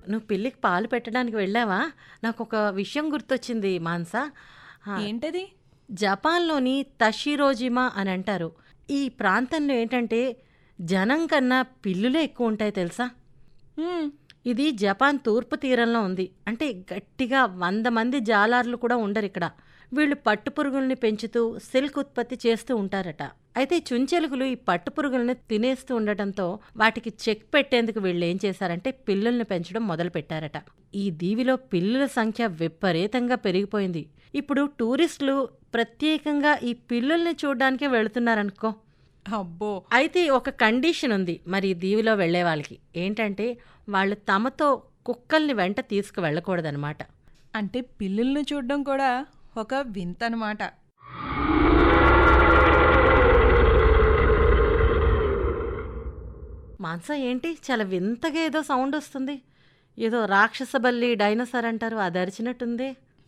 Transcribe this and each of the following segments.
నువ్వు పిల్లికి పాలు పెట్టడానికి వెళ్ళావా నాకు ఒక విషయం గుర్తొచ్చింది మాన్సా ఆ, ఏంటది జపాన్లోని తషిరోజిమా అని అంటారు ఈ ప్రాంతంలో ఏంటంటే జనం కన్నా పిల్లులే ఎక్కువ ఉంటాయి తెలుసా మ్మ్. ఇది జపాన్ తూర్పు తీరంలో ఉంది అంటే గట్టిగా వంద మంది జాలార్లు కూడా ఉండరు ఇక్కడ వీళ్ళు పట్టుపురుగుల్ని పెంచుతూ సిల్క్ ఉత్పత్తి చేస్తూ ఉంటారట అయితే చుంచెలుగులు ఈ పట్టుపురుగుల్ని తినేస్తూ ఉండటంతో వాటికి చెక్ పెట్టేందుకు వీళ్ళు ఏం చేశారంటే పిల్లుల్ని పెంచడం మొదలు పెట్టారట ఈ దీవిలో పిల్లుల సంఖ్య విపరీతంగా పెరిగిపోయింది ఇప్పుడు టూరిస్టులు ప్రత్యేకంగా ఈ పిల్లుల్ని చూడడానికే వెళుతున్నారనుకో అబ్బో అయితే ఒక కండిషన్ ఉంది మరి ఈ దీవిలో వెళ్ళే వాళ్ళకి ఏంటంటే వాళ్ళు తమతో కుక్కల్ని వెంట తీసుకు వెళ్ళకూడదనమాట అంటే పిల్లుల్ని చూడడం కూడా ఒక వింత అనమాట మాన్సా ఏంటి చాలా వింతగా ఏదో సౌండ్ వస్తుంది ఏదో రాక్షస బల్లి డైనోసార్ అంటారు అది అరిచినట్టుంది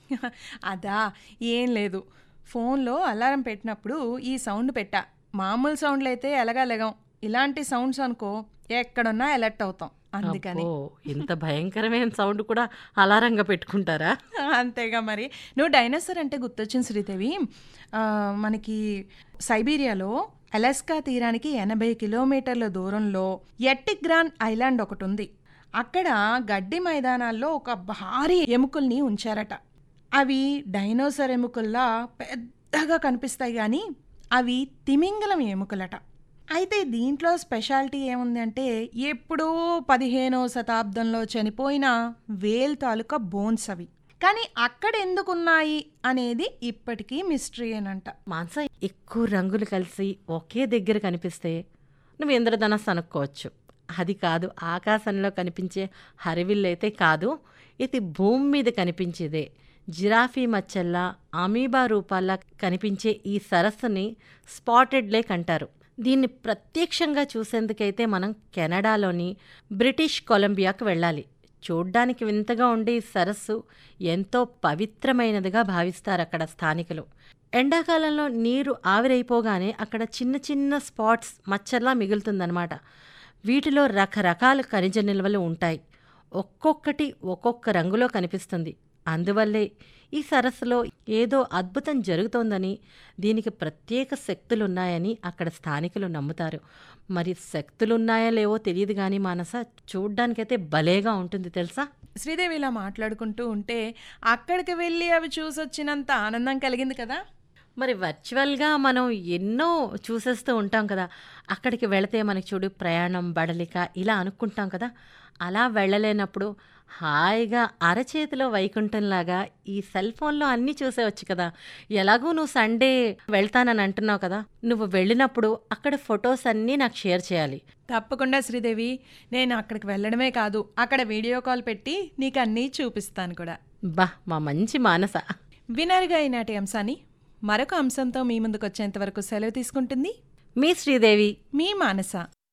అదా ఏం లేదు ఫోన్లో అలారం పెట్టినప్పుడు ఈ సౌండ్ పెట్టా మామూలు సౌండ్లు అయితే ఎలగలగం ఇలాంటి సౌండ్స్ అనుకో ఎక్కడున్నా అలర్ట్ అవుతాం అందుకని ఓ ఇంత భయంకరమైన సౌండ్ కూడా అలారంగా పెట్టుకుంటారా అంతేగా మరి నువ్వు డైనోసార్ అంటే గుర్తొచ్చింది శ్రీదేవి ఆ, మనకి సైబీరియాలో అలస్కా తీరానికి ఎనభై కిలోమీటర్ల దూరంలో ఎట్టిగ్రాన్ ఐలాండ్ ఒకటి ఉంది అక్కడ గడ్డి మైదానాల్లో ఒక భారీ ఎముకల్ని ఉంచారట అవి డైనోసార్ ఎముకల్లా పెద్దగా కనిపిస్తాయి కానీ అవి తిమింగలం ఎముకలట అయితే దీంట్లో స్పెషాలిటీ ఏముంది అంటే ఎప్పుడో పదిహేనో శతాబ్దంలో చనిపోయిన వేల్ తాలూకా బోన్స్ అవి కానీ అక్కడ ఎందుకున్నాయి అనేది ఇప్పటికీ మిస్టరీ అనంట మాన్సా ఎక్కువ రంగులు కలిసి ఒకే దగ్గర కనిపిస్తే నువ్వు ఇంద్రధనస్సు అనుకోవచ్చు అది కాదు ఆకాశంలో కనిపించే హరివిల్లు అయితే కాదు ఇది భూమి మీద కనిపించేదే జిరాఫీ మచ్చల్లా అమీబా రూపాల్లా కనిపించే ఈ సరస్సుని స్పాటెడ్ లేక్ అంటారు దీన్ని ప్రత్యక్షంగా చూసేందుకైతే మనం కెనడాలోని బ్రిటిష్ కొలంబియాకు వెళ్ళాలి చూడ్డానికి వింతగా ఉండే ఈ సరస్సు ఎంతో పవిత్రమైనదిగా భావిస్తారు అక్కడ స్థానికులు ఎండాకాలంలో నీరు ఆవిరైపోగానే అక్కడ చిన్న చిన్న స్పాట్స్ మచ్చర్లా మిగులుతుందన్నమాట వీటిలో రకరకాల ఖనిజ నిల్వలు ఉంటాయి ఒక్కొక్కటి ఒక్కొక్క రంగులో కనిపిస్తుంది అందువల్లే ఈ సరస్సులో ఏదో అద్భుతం జరుగుతోందని దీనికి ప్రత్యేక శక్తులున్నాయని అక్కడ స్థానికులు నమ్ముతారు మరి శక్తులున్నాయా లేవో తెలియదు కానీ మానస చూడ్డానికైతే భలేగా ఉంటుంది తెలుసా శ్రీదేవి ఇలా మాట్లాడుకుంటూ ఉంటే అక్కడికి వెళ్ళి అవి చూసొచ్చినంత ఆనందం కలిగింది కదా మరి వర్చువల్గా మనం ఎన్నో చూసేస్తూ ఉంటాం కదా అక్కడికి వెళితే మనకి చూడు ప్రయాణం బడలిక ఇలా అనుకుంటాం కదా అలా వెళ్ళలేనప్పుడు హాయిగా అరచేతిలో వైకుంఠంలాగా ఈ సెల్ ఫోన్లో అన్నీ చూసేవచ్చు కదా ఎలాగూ నువ్వు సండే వెళ్తానని అంటున్నావు కదా నువ్వు వెళ్ళినప్పుడు అక్కడ ఫొటోస్ అన్నీ నాకు షేర్ చేయాలి తప్పకుండా శ్రీదేవి నేను అక్కడికి వెళ్ళడమే కాదు అక్కడ వీడియో కాల్ పెట్టి నీకు అన్నీ చూపిస్తాను కూడా బా మా మంచి మానస వినర్గా ఈనాటి అంశాన్ని మరొక అంశంతో మీ ముందుకు వచ్చేంత వరకు సెలవు తీసుకుంటుంది మీ శ్రీదేవి మీ మానస